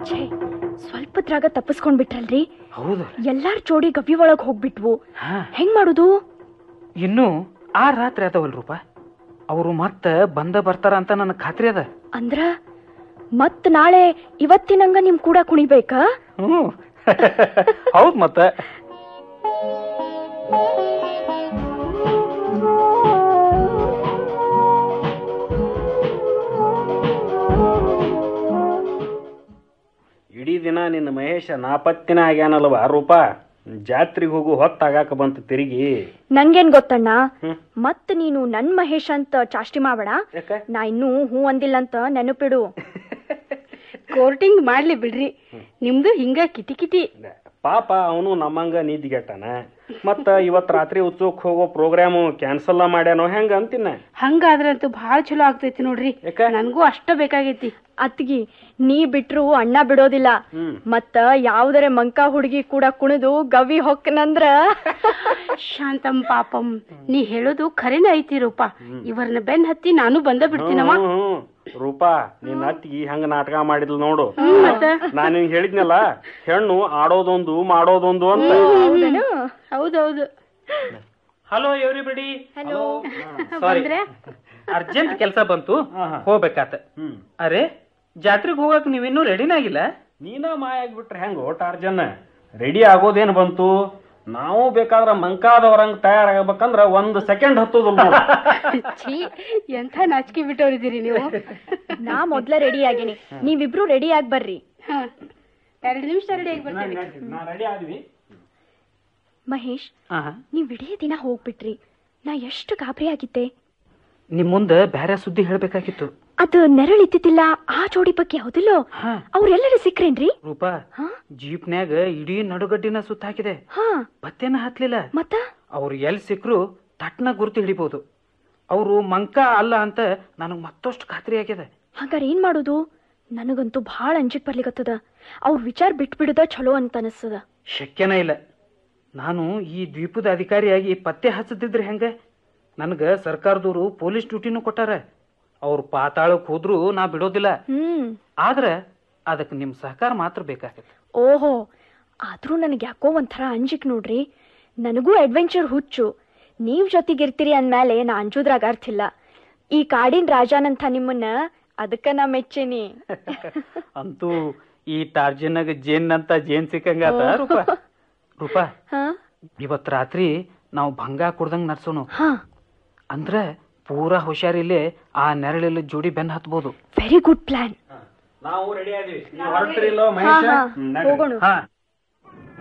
ಛೇ ಸ್ವಲ್ಪದ್ರಾಗ ತಪ್ಪಿಸ್ಕೊಂಡ್ಬಿಟ್ರಲ್ರಿ ಹೌದು ಎಲ್ಲಾರ್ ಜೋಡಿ ಗವಿ ಒಳಗ್ ಹೋಗ್ಬಿಟ್ವು ಹಾ ಹೆಂಗ್ ಮಾಡುದು ಇನ್ನು ಆ ರಾತ್ರಿ ಅದಾವಲ್ ರೂಪ ಅವರು ಮತ್ತ ಬಂದ ಬರ್ತಾರ ಅಂತ ನನಗೆ ಖಾತ್ರಿ ಅದ ಅಂದ್ರ ಮತ್ ನಾಳೆ ಇವತ್ತಿನಂಗ ನಿಮ್ ಕೂಡ ಕುಣಿಬೇಕಾ ಹ್ಞೂ ಹೌದ್ ಮತ್ತ ಇಡೀ ದಿನ ನಿನ್ನ ಮಹೇಶ ನಾಪತ್ತಿನ ಆಗ್ಯಾನಲ್ವ ರೂಪ ಜಾತ್ರೆಗೆ ಹೋಗು ಹೊತ್ತಾಗಾಕ ಬಂತು ತಿರುಗಿ ನಂಗೇನ್ ಗೊತ್ತಣ್ಣ ಹ್ಮ್. ಮತ್ ನೀನು ನನ್ ಮಹೇಶ್ ಅಂತ ಚಾಷ್ಟಿ ಮಾಡ್ಬೇಡ ಯಾಕ ನಾ ಇನ್ನೂ ಹೂ ಅಂದಿಲ್ಲ ಅಂತ ನೆನಪಿಡು ಕೋರ್ಟಿಂಗ್ ಮಾಡ್ಲಿ ಬಿಡ್ರಿ ನಿಮ್ದು ಹಿಂಗ ಕಿಟಿ ಕಿಟಿ ಪಾಪ ಅವನು ನಮ್ಮಂಗ ನಿದ್ಗೆಟ್ಟಾನ ಮತ್ತ ಇವತ್ ರಾತ್ರಿ ಉತ್ಸವಕ್ಕೆ ಹೋಗೋ ಪ್ರೋಗ್ರಾಮು ಕ್ಯಾನ್ಸಲ್ ಮಾಡ್ಯಾನೋ ಹೆಂಗ ಅಂತಿನ ಹಂಗಾದ್ರಂತೂ ಭಾಳ ಚಲೋ ಆಗ್ತೈತಿ ನೋಡ್ರಿ ಯಾಕ? ನನ್ಗೂ ಅಷ್ಟ ಬೇಕಾಗೈತಿ ಅತ್ಗಿ ನೀ ಬಿಟ್ರು ಅಣ್ಣ ಬಿಡೋದಿಲ್ಲ ಹ್ಮ್ ಮತ್ತ ಯಾವ್ದರೆ ಮಂಕ ಹುಡುಗಿ ಕೂಡ ಕುಣಿದು ಗವಿ ಹೊಕ್ಕನಂದ್ರ ಶಾಂತಂ ಪಾಪಂ ನೀ ಹೇಳೋದು ಖರೇನ ಐತಿ ರೂಪ ಇವರನ್ನ ಬೆನ್ ಹತ್ತಿ ನಾನು ಬಂದ ಬಿಡ್ತೀನವ ಹ್ಮ್, ಹ್ಮ್. ರೂಪಾ ನಿನ್ನ ಅತ್ತಿಗೆ ಹಂಗ ನಾಟಕ ಮಾಡಿದ್ಲು ನೋಡು ಮತ್ತ ನಾನು ಹಿಂಗ್ ಹೇಳಿದ್ನಲ್ಲ ಹೆಣ್ಣು ಆಡೋದೊಂದು ಮಾಡೋದೊಂದು ಅಂತ ಹೌದೇನು ಹೌದೌದು ಹಲೋ ಎವ್ರಿಬಡಿ ಹಲೋ ಸಾರಿ ಬಂದ್ರೆ ಅರ್ಜೆಂಟ್ ಕೆಲಸ ಬಂತು ಹೋಗ್ಬೇಕಾತ ಹ್ಮ್ ಅರೆ ಜಾತ್ರೆಗೆ ಹೋಗಕ್ ನೀವಿನ್ನೂ ರೆಡಿನ ಆಗಿಲ್ಲ ನೀನ ಮಾಯ ಆಗ್ಬಿಟ್ರೆ ಹೆಂಗ ಟಾರ್ಜನ್ ರೆಡಿ ಆಗೋದೇನ್ ಬಂತು ನಾವು ಬೇಕಾದ್ರ ಮಂಕಾದವರಂಗ್ ತಯಾರಾಗಬೇಕಂದ್ರ ಒಂದ್ ಸೆಕೆಂಡ್ ಹತ್ತೋದಿಲ್ಲ ನೋಡು. ಛೀ ಎಂಥ ನಾಚಿಕೆ ಬಿಟ್ಟವ್ರಿದ್ದೀರಿ ನೀವು ನಾ ಮೊದ್ಲ ರೆಡಿ ಆಗೀನಿ ನೀವಿಬ್ರು ರೆಡಿ ಆಗಿ ಬರ್ರಿ ಹ. ಎರಡು ನಿಮಿಷ ರೆಡಿ ಆಗಿ ಬರ್ತೀನಿ ನಾ ರೆಡಿ ಆದ್ವಿ ಮಹೇಶ್ ಆಹಾ. ನೀವ್ ಇಡೀ ದಿನ ಹೋಗ್ಬಿಟ್ರಿ ನಾ ಎಷ್ಟು ಗಾಬರಿ ಆಗಿದ್ದೆ ನಿಮ್ ಮುಂದೆ ಬ್ಯಾರೆ ಸುದ್ದಿ ಹೇಳ್ಬೇಕಾಗಿತ್ತು ಅದು ನೆರಳಿದ್ದಿದ್ದಿಲ್ಲ ಆ ಜೋಡಿ ಬಗ್ಗೆ ಹೌದಿಲ್ಲೋ ಹಾ ಅವ್ರೆಲ್ಲರೂ ಸಿಕ್ರೇನ್ರಿ ರೂಪಾ ಹಾ ಜೀಪ್ನ್ಯಾಗ ಇಡೀ ನಡುಗಡ್ಡಿನ ಸುತ್ತ ಹಾಕಿದೆ ಹಾ ಪತ್ತೆನ ಹತ್ಲಿಲ್ಲ ಮತ್ತ ಅವ್ರು ಎಲ್ಲಿ ಸಿಕ್ಕರು ತಟ್ನ ಗುರುತು ಹಿಡಿಬಹುದು ಅವರು ಮಂಕ ಅಲ್ಲ ಅಂತ ನನಗೆ ಮತ್ತಷ್ಟು ಖಾತ್ರಿ ಆಗಿದೆ ಹಂಗಾರ ಏನ್ ಮಾಡೋದು ನನಗಂತೂ ಭಾಳ ಅಂಜಿಕ್ ಬರ್ಲಿಕತ್ತದ ಅವ್ರ ವಿಚಾರ ಬಿಟ್ಬಿಡುದ ಚಲೋ ಅಂತ ಅನಿಸ್ತದ ಶಕ್ಯನ ಇಲ್ಲ ನಾನು ಈ ದ್ವೀಪದ ಅಧಿಕಾರಿಯಾಗಿ ಪತ್ತೆ ಹಚ್ಚದಿದ್ರೆ ಹೆಂಗೆ ನನಗೆ ಸರ್ಕಾರದವರು ಪೊಲೀಸ್ ಡ್ಯೂಟಿನೂ ಕೊಟ್ಟಾರ ಅವ್ರು ಪಾತಾಳಕ್ಕೆ ಹೋದ್ರೂ ನಾ ಬಿಡೋದಿಲ್ಲ ಹ್ಮ್ ಆದ್ರೆ ಅದಕ್ಕೆ ನಿಮ್ಮ ಸಹಕಾರ ಮಾತ್ರ ಬೇಕಾಗತ್ತೆ ಓಹೋ ಆದ್ರೂ ನನಗೆ ಯಾಕೋ ಒಂಥರ ಅಂಜಿಕ್ ನೋಡ್ರಿ ನನಗೂ ಅಡ್ವೆಂಚರ್ ಹುಚ್ಚು ನೀವ್ ಜೊತೆಗಿರ್ತೀರಿ ಅಂದ್ಮೇಲೆ ನಾ ಅಂಜುದ್ರಾಗ ಅರ್ಥ ಇಲ್ಲ ಈ ಕಾಡಿನ ರಾಜಾನಂತ ನಿಮ್ಮನ್ನ ಅದಕ್ಕ ನಾ ಮೆಚ್ಚೇನಿ ಅಂತೂ ಈ ಟಾರ್ಜನ್ನಾಗ ಜೇನ್ ಅಂತ ಜೇನ್ ಸಿಕ್ಕಂಗಾತ ರೂಪ ರೂಪ ಹಾ ಇವತ್ ರಾತ್ರಿ ನಾವು ಭಂಗ ಕುಡ್ದಂಗ್ ನಡ್ಸೋನು ಹಾ ಅಂದ್ರ ಪೂರಾ ಹುಷಾರಿಲ್ಲೇ ಆ ನೆರಳಿಲ್ಲ ಜೋಡಿ ಬೆನ್ ಹತ್ಬೋದು ವೆರಿ ಗುಡ್ ಪ್ಲಾನ್ ನಾವು ರೆಡಿ ಆದ್ವಿ ನೀವು ಹೊರಟ್ರಿಲ್ಲೋ ಹಾ ಮಹೇಶ ಹಾ ಹ್ಮ್, ನಡ್ರಿ. ಹೋಗೋಣ ಹಾ